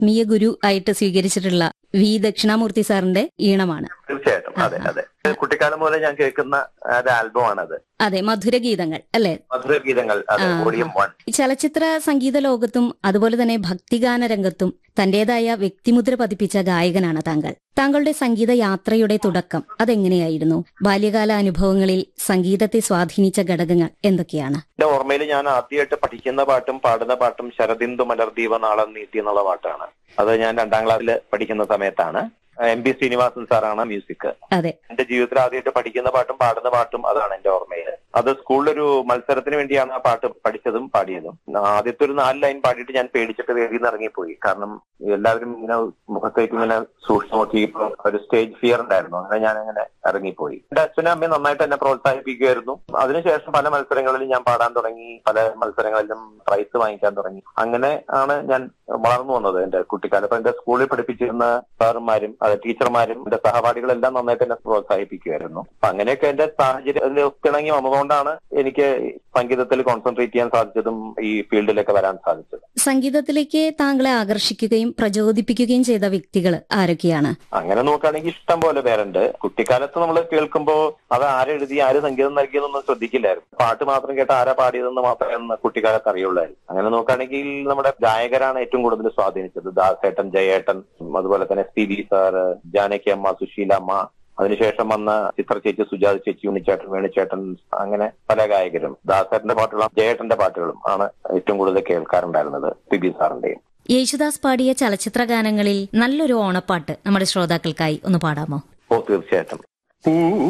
ആത്മീയ ഗുരു ആയിട്ട് സ്വീകരിച്ചിട്ടുള്ള വി ദക്ഷിണാമൂർത്തി സാറിന്റെ ഈണമാണ് തീർച്ചയായിട്ടും അതെ അതെ കുട്ടിക്കാലം മുതലേ ഞാൻ കേൾക്കുന്ന ഒരു ആൽബം ആണത് അതെ മധുരഗീതങ്ങൾ അല്ലെ മധുര ഗീതങ്ങൾ അതെ ആ. വോളിയം വൺ ചലച്ചിത്ര സംഗീത ലോകത്തും അതുപോലെ തന്നെ ഭക്തിഗാന രംഗത്തും തന്റേതായ വ്യക്തിമുദ്ര പതിപ്പിച്ച ഗായകനാണ് താങ്കൾ താങ്കളുടെ സംഗീത യാത്രയുടെ തുടക്കം അതെങ്ങനെയായിരുന്നു ബാല്യകാല അനുഭവങ്ങളിൽ സംഗീതത്തെ സ്വാധീനിച്ച ഘടകങ്ങൾ എന്തൊക്കെയാണ് എന്റെ ഓർമ്മയിൽ ഞാൻ ആദ്യമായിട്ട് പഠിക്കുന്ന പാട്ടും പാടുന്ന പാട്ടും ശരദിന്ദു മലർദീപ നാളം നീട്ടി എന്നുള്ള പാട്ടാണ് അത് ഞാൻ രണ്ടാം ക്ലാസ്സിൽ പഠിക്കുന്ന സമയത്താണ് എം പി ശ്രീനിവാസൻ സാറാണ് മ്യൂസിക് അതെ എന്റെ ജീവിതത്തിൽ ആദ്യമായിട്ട് പഠിക്കുന്ന പാട്ടും പാടുന്ന പാട്ടും അതാണ് എന്റെ ഓർമ്മയിൽ അത് സ്കൂളിലൊരു മത്സരത്തിന് വേണ്ടിയാണ് ആ പാട്ട് പഠിച്ചതും പാടിയതും ആദ്യത്തെ ഒരു നാല് ലൈൻ പാടിയിട്ട് ഞാൻ പേടിച്ചിട്ട് വേദിയിൽ നിന്ന് ഇറങ്ങിപ്പോയി കാരണം എല്ലാവരും ഇങ്ങനെ മുഖത്തേക്ക് ഇങ്ങനെ സൂക്ഷിച്ചു നോക്കിയപ്പോൾ ഒരു സ്റ്റേജ് ഫിയർ ഉണ്ടായിരുന്നു അങ്ങനെ ഞാൻ അങ്ങനെ ഇറങ്ങിപ്പോയി എന്റെ അച്ഛനും അമ്മയും നന്നായിട്ട് എന്നെ പ്രോത്സാഹിപ്പിക്കുമായിരുന്നു അതിനുശേഷം പല മത്സരങ്ങളിലും ഞാൻ പാടാൻ തുടങ്ങി പല മത്സരങ്ങളിലും പ്രൈസ് വാങ്ങിക്കാൻ തുടങ്ങി അങ്ങനെ ആണ് ഞാൻ വളർന്നു വന്നത് എന്റെ കുട്ടിക്കാലം അപ്പൊ എന്റെ സ്കൂളിൽ പഠിപ്പിച്ചിരുന്ന സാറുമാരും അത് ടീച്ചർമാരും എന്റെ സഹപാഠികളെല്ലാം നന്നായിട്ട് എന്നെ പ്രോത്സാഹിപ്പിക്കുമായിരുന്നു അപ്പൊ അങ്ങനെയൊക്കെ എന്റെ സാഹചര്യം ഒത്തിണങ്ങി വന്നതുകൊണ്ടാണ് എനിക്ക് സംഗീതത്തിൽ കോൺസെൻട്രേറ്റ് ചെയ്യാൻ സാധിച്ചതും ഈ ഫീൽഡിലേക്ക് വരാൻ സാധിച്ചത് സംഗീതത്തിലേക്ക് താങ്കളെ ആകർഷിക്കുകയും പ്രചോദിപ്പിക്കുകയും ചെയ്ത വ്യക്തികൾ ആരൊക്കെയാണ് അങ്ങനെ നോക്കുകയാണെങ്കിൽ ഇഷ്ടം പോലെ പേരുണ്ട് കുട്ടിക്കാലത്ത് നമ്മൾ കേൾക്കുമ്പോൾ അത് ആരെഴുതി ആര് സംഗീതം നൽകിയതൊന്നും ശ്രദ്ധിക്കില്ലായിരുന്നു പാട്ട് മാത്രം കേട്ട് ആരാ പാടിയതെന്ന് മാത്രമേ അന്ന് കുട്ടിക്കാലത്ത് അറിയുള്ളായിരുന്നു അങ്ങനെ നോക്കുകയാണെങ്കിൽ നമ്മുടെ ഗായകരാണ് ഏറ്റവും കൂടുതൽ സ്വാധീനിച്ചത് ദാസേട്ടൻ ജയേട്ടൻ അതുപോലെ തന്നെ S P B sir Janaki അമ്മ സുശീല അമ്മ അതിനുശേഷം വന്ന ചിത്ര ചേച്ചി സുജാത ചേച്ചി ഉണ്ണിച്ചേട്ടൻ വേണുചേട്ടൻ അങ്ങനെ പല ഗായകരും ദാസേട്ടന്റെ പാട്ടുകളും ജയേട്ടന്റെ പാട്ടുകളും ആണ് ഏറ്റവും കൂടുതൽ കേൾക്കാറുണ്ടായിരുന്നത് പി ബി സാറിന്റെയും യേശുദാസ് പാടിയ ചലച്ചിത്ര ഗാനങ്ങളിൽ നല്ലൊരു ഓണപ്പാട്ട് നമ്മുടെ ശ്രോതാക്കൾക്കായി ഒന്ന് പാടാമോ ഓ തീർച്ചയായിട്ടും